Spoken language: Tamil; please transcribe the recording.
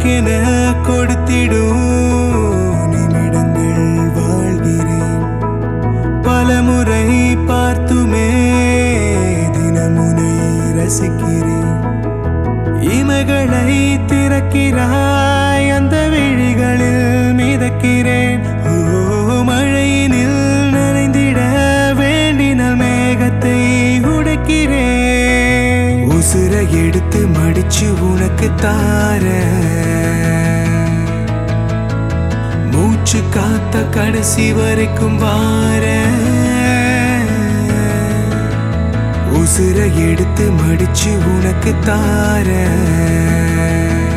உனக்கென கொடுத்திடும் நிமிடங்கள் வாழ்கிறேன் பலமுறை பார்த்துமே தினமுனை ரசிக்கிறேன் இமைகளை திறக்கிறாய் அந்த விழிகளில் மிதக்கிறேன் ஓ மழையினில் நனைந்திட வேண்டினால் மேகத்தை உடைக்கிறேன் உசுரை எடுத்து மடிச்சு உனக்கு தார மூச்சு காத்த கடைசி வரைக்கும் வார உசுரை எடுத்து மடிச்சு உனக்கு தார